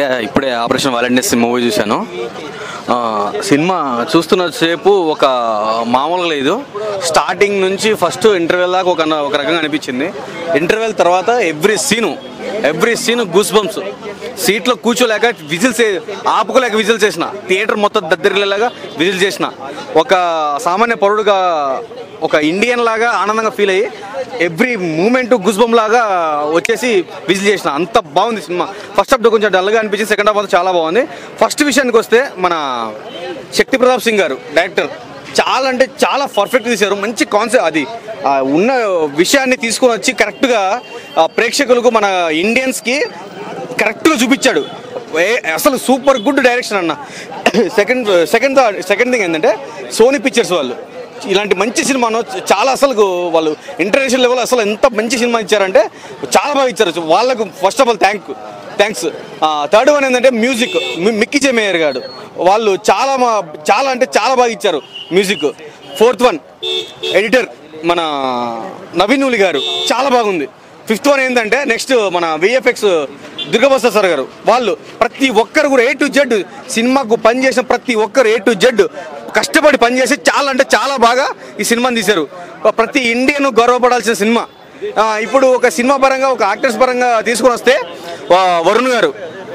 ఇప్పుడే operation volunteers movie చూశాను ఆ, సినిమా చూస్తున్న సేపు ఒక మామూలుగా లేదు స్టార్టింగ్ నుంచి ఫస్ట్ ఇంటర్వెల్ దాకా ఒక ఒక రకంగా అనిపించింది ఇంటర్వెల్ తర్వాత every scene every scene goose bumps సీట్లో కూర్చోలేక విజిల్స్ ఆపుకోలేక విజిల్స్ చేసిన థియేటర్ మొత్తం దగ్గరలాగా విజిల్ చేసిన ఒక సామాన్య పౌరుడుగా ఒక ఇండియన్ లాగా ఆనందంగా ఫీల్ అయ్యి ఎవ్రీ మూమెంట్ గుజ్బం లాగా వచ్చేసి విజిల్ చేసిన అంత బాగుంది సినిమా ఫస్ట్ హాఫ్ కొంచెం డల్గా అనిపించింది సెకండ్ హాఫ్ అంతా చాలా బాగుంది ఫస్ట్ విషయానికి వస్తే మన శక్తి ప్రతాప్ సింగ్ గారు డైరెక్టర్ చాలా అంటే చాలా పర్ఫెక్ట్ తీశారు మంచి కాన్సెప్ట్ అది ఆ ఉన్న విషయాన్ని తీసుకొని వచ్చి కరెక్ట్గా ప్రేక్షకులకు మన ఇండియన్స్కి కరెక్ట్గా చూపించాడు ఏ- అసలు సూపర్ గుడ్ డైరెక్షన్ అన్న సెకండ్ సెకండ్ సెకండ్ థింగ్ ఏంటంటే సోనీ పిక్చర్స్ వాళ్ళు ఇలాంటి మంచి సినిమాను చాలా అసలు వాళ్ళు ఇంటర్నేషనల్ లెవెల్ అసలు ఎంత మంచి సినిమా ఇచ్చారంటే చాలా బాగా ఇచ్చారు వాళ్ళకు first of all thank thanks third one ఏంటంటే మ్యూజిక్ మిక్కీ జే మేయర్ గారు వాళ్ళు చాలా మా- చాలా అంటే చాలా బాగా ఇచ్చారు మ్యూజిక్ ఫోర్త్ వన్ ఎడిటర్ మన నవీన్ ఉలి గారు చాలా బాగుంది ఫిఫ్త్ వన్ ఏంటంటే నెక్స్ట్ మన విఎఫ్ఎక్స్ దుర్గబస్త సార్ గారు వాళ్ళు ప్రతి ఒక్కరు కూడా ఏ టు జెడ్ సినిమాకు పనిచేసిన ప్రతి ఒక్కరు ఏ టు జెడ్ కష్టపడి పనిచేసి చాలా అంటే చాలా బాగా ఈ సినిమాని తీశారు ప్రతి ఇండియన్ గర్వపడాల్సిన సినిమా ఆ, ఇప్పుడు ఒక సినిమా పరంగా ఒక యాక్టర్స్ పరంగా తీసుకొని వస్తే ఆ, వరుణ్ గారు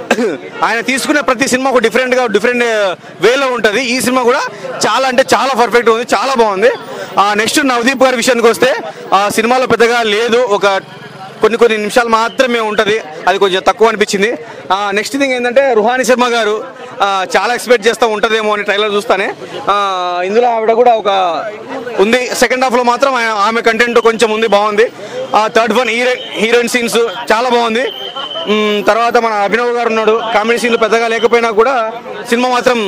ఆయన తీసుకునే ప్రతి సినిమా ఒక డిఫరెంట్గా డిఫరెంట్ వేలో ఉంటుంది ఈ సినిమా కూడా చాలా అంటే చాలా పర్ఫెక్ట్ ఉంది చాలా బాగుంది నెక్స్ట్ నవదీప్ గారి విషయానికి వస్తే ఆ సినిమాలో పెద్దగా లేదు ఒక కొన్ని కొన్ని నిమిషాలు మాత్రమే ఉంటుంది అది కొంచెం తక్కువ అనిపించింది నెక్స్ట్ థింగ్ ఏంటంటే రుహాని శర్మ గారు ఆ, చాలా ఎక్స్పెక్ట్ చేస్తూ ఉంటుందేమో అని ట్రైలర్ చూస్తానే ఆ, ఇందులో ఆవిడ కూడా ఒక ఉంది సెకండ్ హాఫ్లో మాత్రం ఆ- ఆమె కంటెంట్ కొంచెం ఉంది బాగుంది third one heroine heroine scenes చాలా బాగుంది మ్, తర్వాత మన అభినవ్ గారు ఉన్నాడు కామెడీ సీన్లు పెద్దగా లేకపోయినా కూడా సినిమా మాత్రం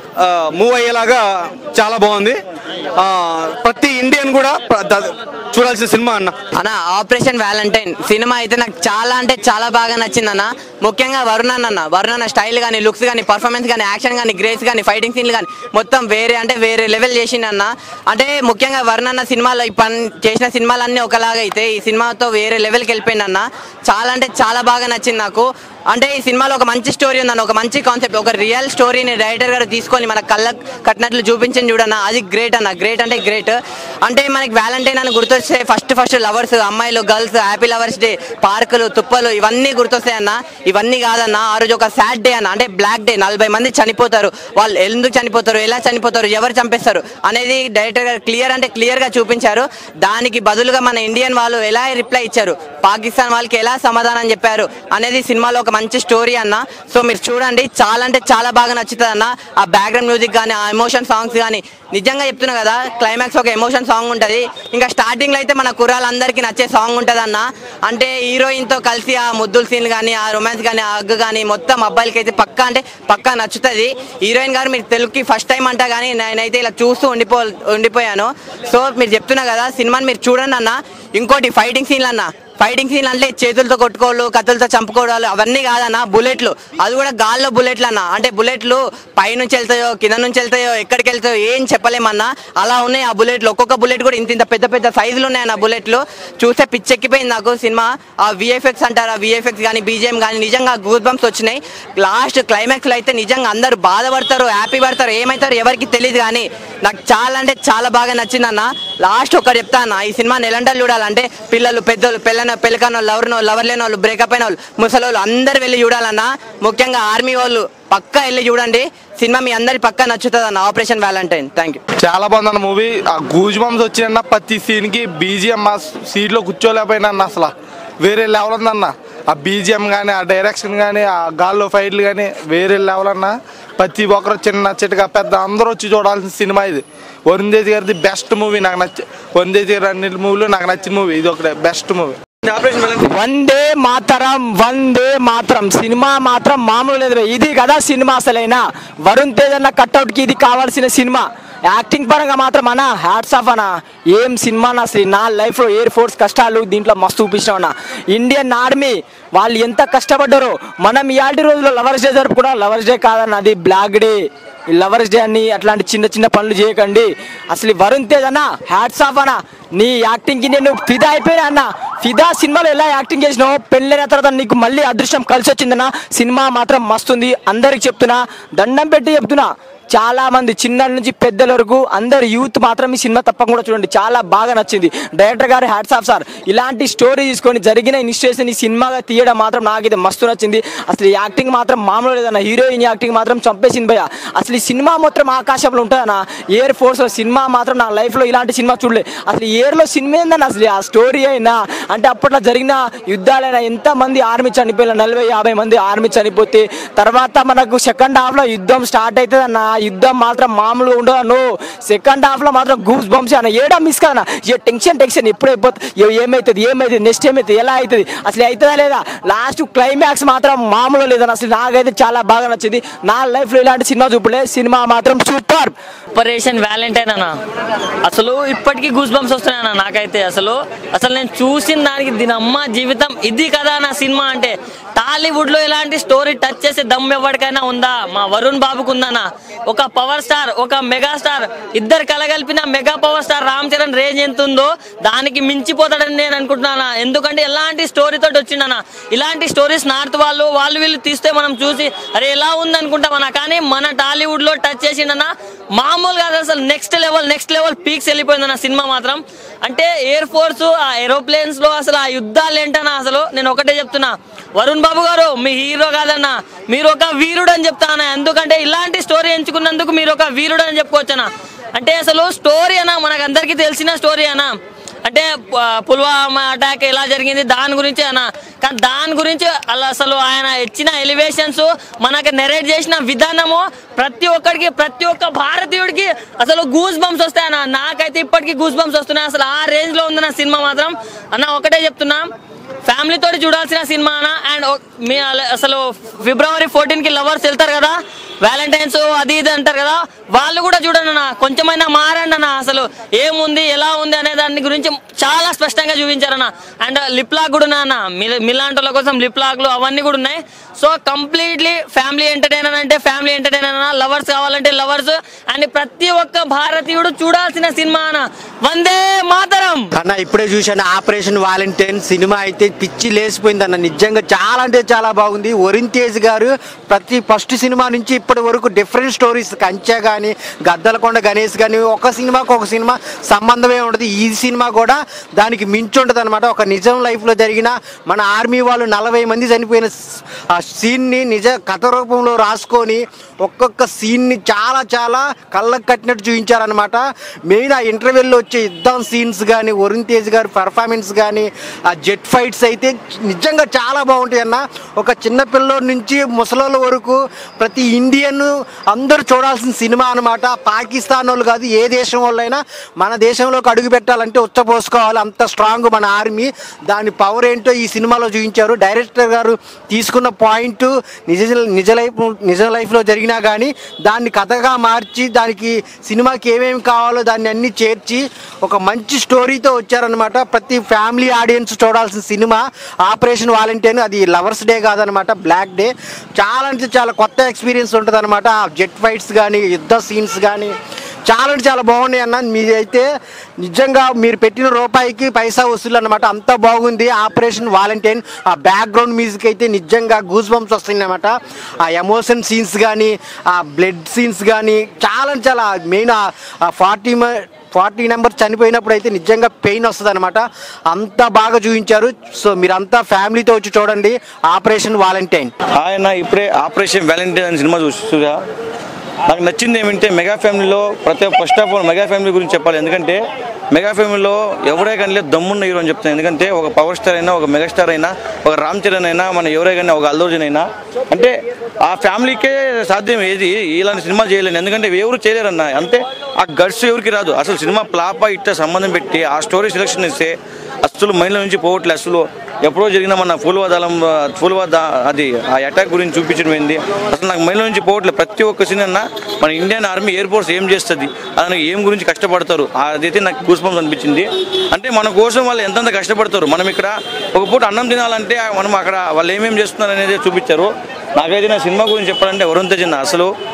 మూవ్ అయ్యేలాగా చాలా బాగుంది ఆ, ప్రతి ఇండియన్ కూడా ప్ర- ద- చూడాల్సిన సినిమా అన్న అన్న ఆపరేషన్ వ్యాలంటైన్ సినిమా అయితే నాకు చాలా అంటే చాలా బాగా నచ్చింది అన్న ముఖ్యంగా వరుణ్ అన్న అన్న వరుణ్ అన్న స్టైల్ కానీ లుక్స్ కానీ పర్ఫార్మెన్స్ కానీ యాక్షన్ కానీ గ్రేస్ కానీ ఫైటింగ్ సీన్లు కానీ మొత్తం వేరే అంటే వేరే లెవెల్ చేసిండు అన్న అంటే ముఖ్యంగా వరుణ్ అన్న సినిమాలో ఈ పని చేసిన సినిమాలన్నీ ఒకలాగా అయితే ఈ సినిమాతో వేరే లెవెల్కి వెళ్ళిపోయింది అన్న చాలా అంటే చాలా బాగా నచ్చింది నాకు అంటే ఈ సినిమాలో ఒక మంచి స్టోరీ ఉందన్న ఒక మంచి కాన్సెప్ట్ ఒక రియల్ స్టోరీని డైరెక్టర్ గారు తీసుకొని మన కళ్ళ కట్టినట్లు చూపించింది చూడన్న అది గ్రేట్ అన్న గ్రేట్ అంటే గ్రేట్ అంటే మనకి వ్యాలంటైన్ అని గుర్తొస్తే ఫస్ట్ ఫస్ట్ లవర్స్ అమ్మాయిలు గర్ల్స్ హ్యాపీ లవర్స్ డే పార్కులు తుప్పలు ఇవన్నీ గుర్తొస్తాయి అన్న ఇవన్నీ కాదన్న ఆ రోజు ఒక సాడ్ డే అన్న అంటే బ్లాక్ డే నలభై మంది చనిపోతారు వాళ్ళు ఎందుకు చనిపోతారు ఎలా చనిపోతారు ఎవరు చంపేస్తారు అనేది డైరెక్టర్ గారు క్లియర్ అంటే క్లియర్ గా చూపించారు దానికి బదులుగా మన ఇండియన్ వాళ్ళు ఎలా రిప్లై ఇచ్చారు పాకిస్తాన్ వాళ్ళకి ఎలా సమాధానం చెప్పారు అనేది సినిమాలో ఒక మంచి స్టోరీ అన్న సో మీరు చూడండి చాలా అంటే చాలా బాగా నచ్చుతుంది అన్న ఆ బ్యాక్గ్రౌండ్ మ్యూజిక్ కానీ ఆ ఎమోషన్ సాంగ్స్ కానీ నిజంగా చెప్తున్నా కదా క్లైమాక్స్ ఒక ఎమోషన్ సాంగ్ ఉంటుంది ఇంకా స్టార్టింగ్ లో అయితే మన కుర్రాళ్ళందరికీ నచ్చే సాంగ్ ఉంటుంది అన్న అంటే హీరోయిన్ తో కలిసి ఆ ముద్దుల సీన్ కానీ ఆ రొమాన్స్ కానీ ఆ హగ్ కానీ మొత్తం అబ్బాయిలకి అయితే పక్కా అంటే పక్కా నచ్చుతుంది హీరోయిన్ గారు మీరు తెలుగుకి ఫస్ట్ టైం అంటా కానీ నేనైతే ఇలా చూస్తూ ఉండిపో ఉండిపోయాను సో మీరు చెప్తున్నా కదా సినిమాని మీరు చూడండి అన్న ఇంకోటి ఫైటింగ్ సీన్లు అన్న ఫైటింగ్ సీన్ అంటే చేతులతో కొట్టుకోవాలి కత్తులతో చంపుకోవడాలు అవన్నీ కాదన్న బుల్లెట్లు అది కూడా గాల్లో బుల్లెట్లు అన్న అంటే బుల్లెట్లు పైనుంచి వెళ్తాయో కింద నుంచి వెళ్తాయో ఎక్కడికి వెళ్తాయో ఏం చెప్పలేమన్నా అలా ఉన్నాయి ఆ బుల్లెట్లు ఒక్కొక్క బుల్లెట్ కూడా ఇంత ఇంత పెద్ద పెద్ద సైజులు ఉన్నాయన్న బుల్లెట్లు చూస్తే పిచ్చెక్కిపోయింది నాకు సినిమా ఆ విఎఫ్ఎక్స్ అంటారు ఆ విఎఫ్ఎక్స్ కానీ బీజిఎం కానీ నిజంగా గూస్ బంప్స్ వచ్చినాయి లాస్ట్ క్లైమాక్స్ లో అయితే నిజంగా అందరూ బాధపడతారు హ్యాపీ పడతారు ఏమవుతారు ఎవరికి తెలియదు కానీ నాకు చాలా అంటే చాలా బాగా నచ్చిందన్న లాస్ట్ ఒకటి చెప్తా అన్న ఈ సినిమా నెలంటలు చూడాలంటే పిల్లలు పెద్దలు పెళ్ళన పెళ్ళకన్న వాళ్ళు లవర్ లవర్ లేని వాళ్ళు బ్రేకప్ అయిన వాళ్ళు ముసలి వాళ్ళు అందరు వెళ్ళి చూడాలన్న ముఖ్యంగా ఆర్మీ వాళ్ళు పక్కా వెళ్ళి చూడండి సినిమా మీ అందరి పక్కా నచ్చుతుంది అన్న ఆపరేషన్ వ్యాలంటైన్ థ్యాంక్ యూ చాలా బాగుందన్న మూవీ ఆ గూజ్ బంప్స్ వచ్చిందన్న ప్రతి సీన్ కి బీజిఎం ఆ సీట్లో కూర్చోలేకపోయినా అన్న అసలు వేరే లెవెల్ ఉందన్న ఆ బీజిఎం కానీ ఆ డైరెక్షన్ కానీ ఆ గాల్లో ఫైట్లు కానీ వేరే లెవెల్ అన్న ప్రతి ఒక్కరు చిన్న చిట్టగా పెద్ద అందరూ వచ్చి చూడాల్సిన సినిమా ఇది వరుణ్ తేజ్ గారిది బెస్ట్ మూవీ నాకు నచ్చి వరుణ్ తేజ్ గారి అన్ని మూవీలు నాకు నచ్చిన మూవీ ఇది ఒకటే best movie operation Valentine Vande Mataram Vande మాత్రం సినిమా మాత్రం మామూలు లేదు భయ్. ఇది కదా సినిమా అసలైనా వరుణ్ తేజ్ అన్న కట్అవుట్ కి ఇది కావాల్సిన సినిమా యాక్టింగ్ పరంగా మాత్రం అన్న హ్యాట్స్ ఆఫ్ అన్న ఏం సినిమా అన్న అసలు నా లైఫ్ లో ఎయిర్ ఫోర్స్ కష్టాలు దీంట్లో మస్తు చూపించాం అన్న ఇండియన్ ఆర్మీ వాళ్ళు ఎంత కష్టపడ్డారో మనం ఇయాల్టి రోజుల్లో లవర్స్ డే జరుపుకున్నా లవర్స్ డే కాదన్న అది బ్లాక్ డే ఈ లవర్స్ డే అని అట్లాంటి చిన్న చిన్న పనులు చేయకండి అసలు ఈ వరుణ్ తేజ్ అన్న హ్యాట్స్ ఆఫ్ అన్న నీ యాక్టింగ్ కి నేను ఫిదా అయిపోయినా అన్న ఫిదా సినిమాలో ఎలా యాక్టింగ్ చేసినావు పెళ్ళైన తర్వాత నీకు మళ్ళీ అదృష్టం కలిసి వచ్చిందన్న సినిమా మాత్రం మస్తుంది అందరికి చెప్తున్నా దండం పెట్టి చెప్తున్నా చాలా మంది చిన్న నుంచి పెద్దల వరకు అందరు యూత్ మాత్రం ఈ సినిమా తప్పకుండా చూడండి చాలా బాగా నచ్చింది డైరెక్టర్ గారు హ్యాట్స్ ఆఫ్ సార్ ఇలాంటి స్టోరీ తీసుకొని జరిగిన ఇన్స్టిట్యూషన్ ఈ సినిమాగా తీయడం మాత్రం నాకైతే మస్తు నచ్చింది అసలు ఈ యాక్టింగ్ మాత్రం మామూలు లేదన్న హీరోయిన్ యాక్టింగ్ మాత్రం చంపేసింది భయ అసలు ఈ సినిమా మాత్రం ఆకాశంలో ఉంటుందన్న ఎయిర్ ఫోర్స్ సినిమా మాత్రం నా లైఫ్ లో ఇలాంటి సినిమా చూడలే అసలు ఎయిర్ లో సినిమా ఏందన్న అసలు ఆ స్టోరీ అయినా అంటే అప్పట్లో జరిగిన యుద్ధాలైనా ఎంత మంది ఆర్మీ చనిపోయిన నలభై యాభై మంది ఆర్మీ చనిపోతే తర్వాత మనకు సెకండ్ హాఫ్ లో యుద్ధం స్టార్ట్ అవుతుంది అన్న యుద్ధం మాత్రం మామూలుగా ఉండదు అన్న సెకండ్ హాఫ్ లో మాత్రం గూస్ బంప్స్ అన్న ఏడా మిస్ కాదన్న ఏ టెన్షన్ టెన్షన్ ఎప్పుడు అయిపోతుంది ఏ- ఏమైతుంది ఏమైతుంది నెక్స్ట్ ఏమైతుంది ఎలా అవుతుంది అసలు అవుతుందా లేదా లాస్ట్ క్లైమాక్స్ మాత్రం మామూలు లేదన్న అసలు నాకైతే చాలా బాగా నచ్చింది నా లైఫ్ లో ఇలాంటి సినిమా చూపలే సినిమా మాత్రం సూపర్ ఆపరేషన్ వ్యాలంటైన్ అన్న అసలు ఇప్పటికీ గూస్ బంప్స్ వస్తున్నాయి అన్న నాకైతే అసలు అసలు నేను చూసిన దానికి దీని అమ్మ జీవితం ఇది కదా నా సినిమా అంటే టాలీవుడ్ లో ఇలాంటి స్టోరీ టచ్ చేసే దమ్ ఎవరికైనా ఉందా మా వరుణ్ బాబుకు ఉందన్న ఒక పవర్ స్టార్ ఒక మెగా స్టార్ ఇద్దరు కలగలిపిన mega power star Ram Charan range ఎంత ఉందో దానికి మించిపోతాడని నేను అనుకుంటున్నాను ఎందుకంటే ఎలాంటి స్టోరీ తోటి వచ్చిండన్న ఇలాంటి స్టోరీస్ నార్త్ వాళ్ళు వాళ్ళు వీళ్ళు తీస్తే మనం చూసి అరే ఎలా ఉంది అనుకుంటామన్నా కానీ మన టాలీవుడ్ లో టచ్ చేసిండన్న మామూలుగా కాదు అసలు next level next level peaks వెళ్ళిపోయిందన్న సినిమా మాత్రం అంటే ఎయిర్ ఫోర్స్ ఆ ఏరోప్లేన్స్ లో అసలు ఆ యుద్ధాలు ఏంటన్నా అసలు నేను ఒకటే చెప్తున్నా వరుణ్ బాబు గారు మీ హీరో కాదన్నా మీరు ఒక వీరుడు అని చెప్తానా ఎందుకంటే ఇలాంటి స్టోరీ ఎంచుకున్నందుకు మీరు ఒక వీరుడు అని చెప్పుకోవచ్చనా అంటే అసలు స్టోరీ అన్నా మనకు అందరికీ తెలిసిన స్టోరీ అన్నా అంటే ఆ, పుల్వామా అటాక్ ఎలా జరిగింది దాని గురించి అన్న కానీ దాని గురించి అలా అసలు ఆయన ఇచ్చిన ఎలివేషన్స్ మనకు నెరేట్ చేసిన విధానము ప్రతి ఒక్కడికి ప్రతి ఒక్క భారతీయుడికి అసలు గూస్ బంప్స్ వస్తాయి అన్న నాకైతే ఇప్పటికీ గూస్ బంప్స్ వస్తున్నాయి అసలు ఆ రేంజ్ లో ఉంది నా సినిమా మాత్రం అన్న ఒకటే చెప్తున్నా ఫ్యామిలీ తోటి చూడాల్సిన సినిమా అన్న అండ్ మీ అల- అసలు ఫిబ్రవరి ఫోర్టీన్ కి లవర్స్ వెళ్తారు కదా వ్యాలంటైన్స్ అది ఇది అంటారు కదా వాళ్ళు కూడా చూడండి అన్న కొంచెమైనా మారండి అన్న అసలు ఏముంది ఎలా ఉంది అనే దాని గురించి చాలా స్పష్టంగా చూపించారన్న అండ్ లిప్ లాక్ కూడా ఉన్నాయి అన్న మిల- మిలాంటి వాళ్ళ కోసం లిప్ లాక్లు అవన్నీ కూడా ఉన్నాయి సో కంప్లీట్లీ ఫ్యామిలీ ఎంటర్టైనర్ అంటే ఫ్యామిలీ ఎంటర్టైనర్ అన్న లవర్స్ కావాలంటే లవర్స్ అండ్ ప్రతి ఒక్క భారతీయుడు చూడాల్సిన సినిమా అన్న వందే మాతరం అన్న ఇప్పుడే చూశాను ఆపరేషన్ వాలంటైన్ సినిమా అయితే పిచ్చి లేసిపోయింది అన్న నిజంగా చాలా అంటే చాలా బాగుంది వరుణ్ తేజ్ గారు ప్రతి ఫస్ట్ సినిమా నుంచి ఇప్పటి వరకు డిఫరెంట్ స్టోరీస్ కంచె కానీ గద్దలకొండ గణేష్ కానీ ఒక సినిమాకి ఒక సినిమా సంబంధమే ఉండదు ఈ సినిమా కూడా దానికి మించి ఉంటుంది అనమాట ఒక నిజం లైఫ్లో జరిగిన మన ఆర్మీ వాళ్ళు నలభై మంది చనిపోయిన స్- ఆ సీన్ని నిజ కథ రూపంలో రాసుకొని ఒక్కొక్క సీన్ని చాలా చాలా కళ్ళకు కట్టినట్టు చూపించారనమాట మెయిన్ ఆ ఇంటర్వెల్లో వచ్చే యుద్ధం సీన్స్ కానీ వరుణ్ తేజ్ గారి పర్ఫార్మెన్స్ కానీ ఆ జెట్ ఫైట్స్ అయితే నిజంగా చాలా బాగుంటాయి అన్న ఒక చిన్న పిల్లోడి నుంచి ముసలోళ్ళ వరకు ప్రతి ఇండియన్ అందరూ చూడాల్సిన సినిమా అనమాట పాకిస్తాన్ వాళ్ళు కాదు ఏ దేశం వాళ్ళైనా మన దేశంలోకి అడుగు పెట్టాలంటే ఉచ్చపోసుకోవాలి అంత స్ట్రాంగ్ మన ఆర్మీ దాని పవర్ ఏంటో ఈ సినిమాలో చూపించారు డైరెక్టర్ గారు తీసుకున్న పాయింట్ నిజ నిజ లైఫ్ నిజ లైఫ్లో జరిగినా కానీ దాన్ని కథగా మార్చి దానికి సినిమాకి ఏమేమి కావాలో దాన్ని అన్ని చేర్చి ఒక మంచి స్టోరీతో వచ్చారనమాట ప్రతి ఫ్యామిలీ ఆడియన్స్ చూడాల్సిన సినిమా ఆపరేషన్ వాలంటీర్ అది లవర్స్ డే కాదనమాట బ్లాక్ డే చాలా అంటే చాలా కొత్త ఎక్స్పీరియన్స్ ఉంటుంది అనమాట జెట్ ఫైట్స్ కానీ యుద్ధ సీన్స్ కానీ చాలా అంటే చాలా బాగున్నాయి అన్న మీరైతే నిజంగా మీరు పెట్టిన రూపాయికి పైసా వసూలు అనమాట అంత బాగుంది ఆపరేషన్ వాలంటైన్ ఆ బ్యాక్గ్రౌండ్ మ్యూజిక్ అయితే నిజంగా గూస్ బంప్స్ వస్తాయి అనమాట ఆ ఎమోషన్ సీన్స్ కానీ ఆ బ్లడ్ సీన్స్ కానీ చాలా అంటే చాలా మెయిన్ ఆ ఫార్టీ ఫార్టీ నెంబర్స్ చనిపోయినప్పుడు అయితే నిజంగా పెయిన్ వస్తుంది అనమాట అంత బాగా చూపించారు సో మీరంతా ఫ్యామిలీతో వచ్చి చూడండి ఆపరేషన్ వాలంటైన్ ఆయన ఇప్పుడే ఆపరేషన్ వ్యాలంటైన్ అనే సినిమా చూసి చూసా నాకు నచ్చింది ఏమంటే మెగా ఫ్యామిలీలో ప్రతి ఒక్క first of all mega family గురించి చెప్పాలి ఎందుకంటే మెగా ఫ్యామిలీలో ఎవరే కానీ లేదు దమ్మున్న హీరో అని చెప్తాను ఎందుకంటే ఒక పవర్ స్టార్ అయినా ఒక మెగాస్టార్ అయినా ఒక రామ్ చరణ్ అయినా మన ఎవరే కానీ ఒక అల్లు అర్జున్ అయినా అంటే ఆ ఫ్యామిలీకే సాధ్యం ఏది ఇలాంటి సినిమా చేయలేను ఎందుకంటే ఎవరు చేయలేరన్న అంటే ఆ గడ్స్ ఎవరికి రాదు అసలు సినిమా ప్లాపా ఇట్ట సంబంధం పెట్టి ఆ స్టోరీ సెలెక్షన్ ఇస్తే అసలు మైండ్లో నుంచి పోవట్లే అసలు ఎప్పుడో జరిగిన మన ఫూల్వాదాలం ఫూల్వాద అది ఆ అటాక్ గురించి చూపించడం ఏంది అసలు నాకు మైండ్లో నుంచి పోవట్లేదు ప్రతి ఒక్క సీన్ అన్న మన ఇండియన్ ఆర్మీ ఎయిర్ ఫోర్స్ ఏం చేస్తుంది దానికి ఏం గురించి కష్టపడతారు అదైతే నాకు గూస్బంప్స్ అనిపించింది అంటే మన కోసం వాళ్ళు ఎంతెంత కష్టపడతారు మనం ఇక్కడ ఒక పూట అన్నం తినాలంటే మనం అక్కడ వాళ్ళు ఏమేమి చేస్తున్నారు అనేది చూపించారు నాకైతే నా సినిమా గురించి చెప్పాలంటే వరుణ్ తేజ్ అన్న అసలు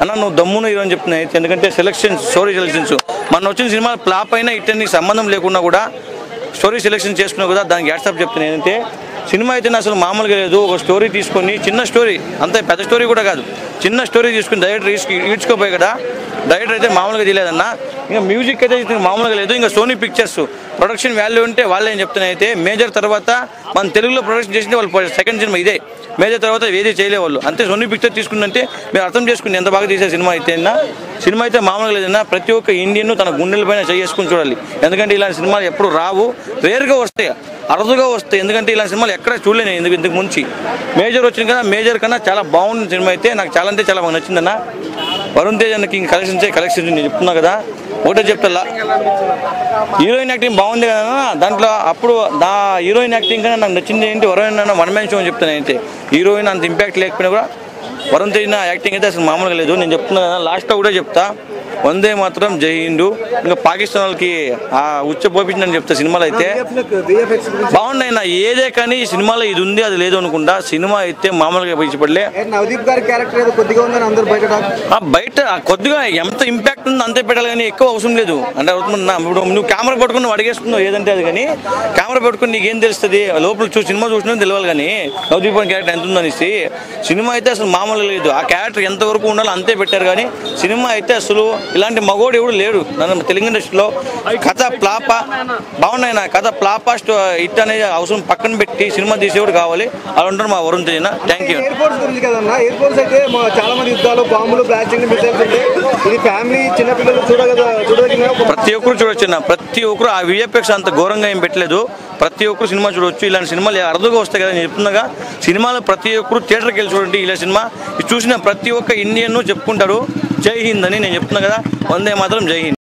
అన్న నువ్వు దమ్మున హీరో అని చెప్తున్నాయి ఎందుకంటే సెలక్షన్ స్టోరీ సెలక్షన్స్ మన వచ్చిన సినిమా ఫ్లాప్ అయినా ఇట్టని సంబంధం లేకున్నా కూడా స్టోరీ సెలెక్షన్ చేసుకున్నా కూడా దానికి వాట్సాప్ చెప్తున్నాను ఏంటంటే సినిమా అయితే అసలు మామూలుగా లేదు ఒక స్టోరీ తీసుకొని చిన్న స్టోరీ అంతే పెద్ద స్టోరీ కూడా కాదు చిన్న స్టోరీ తీసుకుని డైరెక్టర్ ఈడ్చుకు ఈడ్చుకోపోయి కదా డైరెక్టర్ అయితే మామూలుగా తెలియదన్న ఇంకా మ్యూజిక్ అయితే ఇది మామూలుగా లేదు ఇంకా సోనీ పిక్చర్స్ ప్రొడక్షన్ వాల్యూ ఉంటే వాళ్ళు ఏం చెప్తున్నా అయితే మేజర్ తర్వాత మన తెలుగులో ప్రొడక్షన్ చేసింది వాళ్ళు సెకండ్ సినిమా ఇదే మేజర్ తర్వాత ఏది చేయలే వాళ్ళు అంతే సోనీ పిక్చర్ తీసుకుందంటే మీరు అర్థం చేసుకుని ఎంత బాగా తీసే సినిమా అయితే అన్నా సినిమా అయితే మామూలుగా లేదన్నా ప్రతి ఒక్క ఇండియన్ తన గుండెల పైన చేసుకుని చూడాలి ఎందుకంటే ఇలాంటి సినిమాలు ఎప్పుడు రావు రేర్గా వస్తాయి అరుదుగా వస్తాయి ఎందుకంటే ఇలాంటి సినిమాలు ఎక్కడ చూడలేను ఎందుకు ఇంతకు ముంచి మేజర్ వచ్చింది కదా మేజర్ కన్నా చాలా బాగుంది సినిమా అయితే నాకు చాలా అంటే చాలా బాగా నచ్చిందన్న వరుణ్ తేజ్ అన్నకి ఇంక కలెక్షన్స్ కలెక్షన్స్ నేను చెప్తున్నా కదా ఒకటే చెప్తా హీరోయిన్ యాక్టింగ్ బాగుంది కదా అన్న. దాంట్లో అప్పుడు నా హీరోయిన్ యాక్టింగ్ కన్నా నాకు నచ్చింది ఏంటి వరుణ్ అన్న వన్ మ్యాన్ షో అని చెప్తాను అయితే హీరోయిన్ అంత ఇంపాక్ట్ లేకపోయినా కూడా వరుణ్ తేజ్ నా యాక్టింగ్ అయితే అసలు మామూలుగా లేదు నేను చెప్తున్నా కదా లాస్ట్లో కూడా చెప్తా వందే మాత్రం జై హిందూ ఇంకా పాకిస్తాన్ వాళ్ళకి ఆ ఉచ్చ పోపించిందని చెప్తా సినిమాలో అయితే బాగున్నాయి నా ఏదే కానీ ఈ సినిమాలో ఇది ఉంది అది లేదు అనుకుంటా సినిమా అయితే మామూలుగా పిలిచిపడలే నవదీప్ గారి క్యారెక్టర్ ఏదో కొద్దిగా ఉందని అందరూ బయట టాక్ ఆ బయట ఆ కొద్దిగా ఎంత ఇంపాక్ట్ ఉందో అంతే పెట్టాలి కానీ ఎక్కువ అవసరం లేదు అంటే అవుతుంది నా- ఇప్పుడు నువ్వు కెమెరా పట్టుకుని నువ్వు అడిగేస్తున్నావు ఏదంటే అది కానీ కెమెరా పట్టుకుని నీకేం తెలుస్తుంది లోపల చూ సినిమా చూసినా తెలియాలి కానీ నవదీప్ అని క్యారెక్టర్ ఎంత ఉందనేసి సినిమా అయితే అసలు మామూలుగా లేదు ఆ క్యారెక్టర్ ఎంతవరకు ఉండాలో అంతే పెట్టారు కానీ సినిమా అయితే అసలు ఇలాంటి మగోడు ఎవడు లేడు నన్ను తెలుగు ఇండస్ట్రీలో కథ ప్లాప బాగున్నాయి నా కథ ప్లాప స్టో హిట్ అనేది అవసరం పక్కన పెట్టి సినిమా తీసేవాడు కావాలి అలా ఉంటారు మా వరుణ్ తేజన థ్యాంక్ యూ ఎయిర్ ఫోర్స్ గురించి కదన్నా ఎయిర్ ఫోర్స్ అయితే మా చాలా మంది యుద్ధాలు బాంబులు బ్లాస్టింగ్ మిసైల్స్ ఉంటాయి ఇది ఫ్యామిలీ చిన్నపిల్లలు చూడగల చూడదగిన ఒక ప్రతి ఒక్కరు చూడొచ్చు నా ప్రతి ఒక్కరు ఆ విఎఫ్ఎక్స్ అంత ఘోరంగా ఏం పెట్టలేదు ప్రతి ఒక్కరు సినిమా చూడొచ్చు ఇలాంటి సినిమాలు అరుదుగా వస్తాయి కదా నేను చెప్తున్నాగా సినిమాలు ప్రతి ఒక్కరు థియేటర్కి వెళ్ళి చూడండి ఇలా సినిమా ఇది చూసిన ప్రతి ఒక్క ఇండియన్ చెప్పుకుంటారు జై హింద్ అని నేను చెప్తున్నా కదా వందే మాత్రం జై హింద్